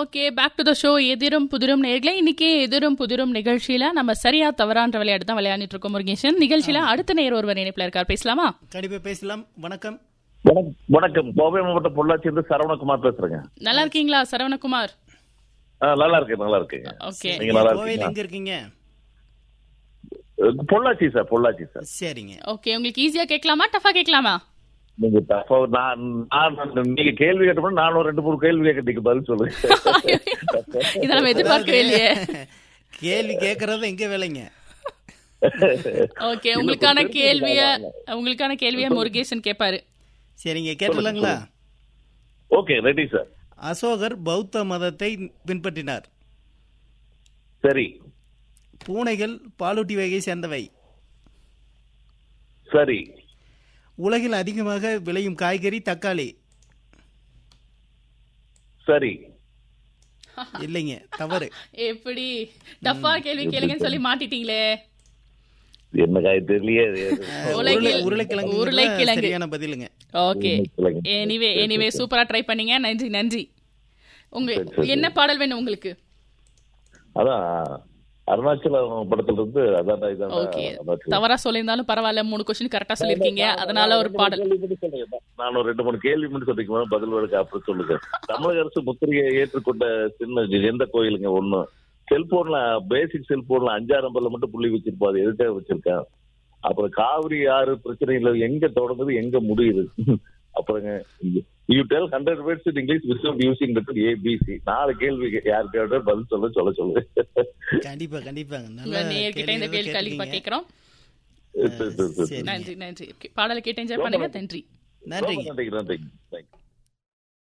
Okay back to the show எதிரும் புதிரும் நேர்களே இன்னைக்கு எதிரும் புதிரும் நிகழ்ச்சியில நம்ம சரியா தவறான்ற விளையாட்டு தான் விளையாடிட்டு இருக்கோம் முருகேசன் நிகழ்ச்சியில அடுத்த நேர் ஒருவர் இணைப்புல இருக்கார் பேசலாமா கண்டிப்பா பேசலாம் வணக்கம் வணக்கம் வணக்கம் கோவை மாவட்டம் பொள்ளாச்சி இருந்து சரவணகுமார் பேசுறேங்க நல்லா இருக்கீங்களா சரவணகுமார் ஆ, நல்லா இருக்கேன் நல்லா இருக்கேங்க ஓகே நீங்க நல்லா கோவில் இருக்கீங்களா எங்க இருக்கீங்க பொள்ளாச்சி சார் பொள்ளாச்சி சார் சரிங்க ஓகே உங்களுக்கு ஈஸியா கேட்கலாமா டஃபா கேட்கலாமா நீங்க தப்பா நான் நான் நீங்க கேள்வி கேட்டப்ப நானும் ரெண்டு மூணு கேள்வி கேட்கறதுக்கு பதில் சொல்லுங்க இதை நம்ம எதிர்பார்க்கவே இல்லையே கேள்வி கேக்குறது எங்க வேலைங்க ஓகே உங்களுக்கான கேள்விய உங்களுக்கான கேள்விய முருகேசன் கேட்பாரு சரிங்க கேட்டலாங்களா ஓகே ரெடி சார் அசோகர் பௌத்த மதத்தை பின்பற்றினார் சரி பூனைகள் பாலூட்டி வகையை சேர்ந்தவை சரி உலகில் அதிகமாக விளையும் காய்கறி தக்காளி சரி இல்லைங்க தவறு எப்படி டஃபா கேள்வி கேளுங்கன்னு சொல்லி மாட்டிட்டீங்களே என்ன காய் தெரியலையே உலகில் உருளை- உருளைக்கிழங்கு உருளைக்கிழங்கு சரியான பதிலுங்க ஓகே உருளைக்கிழங்கு. எனிவே எனிவே சூப்பரா ட்ரை பண்ணீங்க நன்றி நன்றி உங்க சரி, சரி. என்ன பாடல் வேணும் உங்களுக்கு அதான் அருணாச்சலம் படத்துல இருந்து அதான் இதான் ஓகே தவறா சொல்லியிருந்தாலும் பரவாயில்ல மூணு கொஸ்டின் கரெக்டா சொல்லிருக்கீங்க அதனால ஒரு பாடல் நான் ஒரு ரெண்டு மூணு கேள்வி மட்டும் சொல்லிக்க பதில் வழக்கு அப்புறம் சொல்லுங்க தமிழக அரசு முத்திரையை ஏற்றுக்கொண்ட சின்ன எந்த கோயிலுங்க ஒண்ணு செல்போன்ல பேசிக் செல்போன்ல அஞ்சாறு நம்பர்ல மட்டும் புள்ளி வச்சிருப்போம் அது எதுக்காக வச்சிருக்கேன் அப்புறம் காவிரி ஆறு பிரச்சனைகள் எங்க தொடங்குது எங்க முடியுது அப்புறங்க you tell hundred words in English without using method A B C நாலு கேள்வி யாருக்காவது பதில் சொல்ல சொல்ல சொல்லுங்க கண்டிப்பா கண்டிப்பாங்க உங்க நல்ல நேர்கிட்ட இந்த கேள்வி கேள்வி கண்டிப்பா கேக்குறோம் சரி நன்றி நன்றி Okay, பாடலை கேட்டு என்ஜாய் பண்ணுங்க நன்றி நன்றிங்க நன்றி நன்றி தேங்க்யூ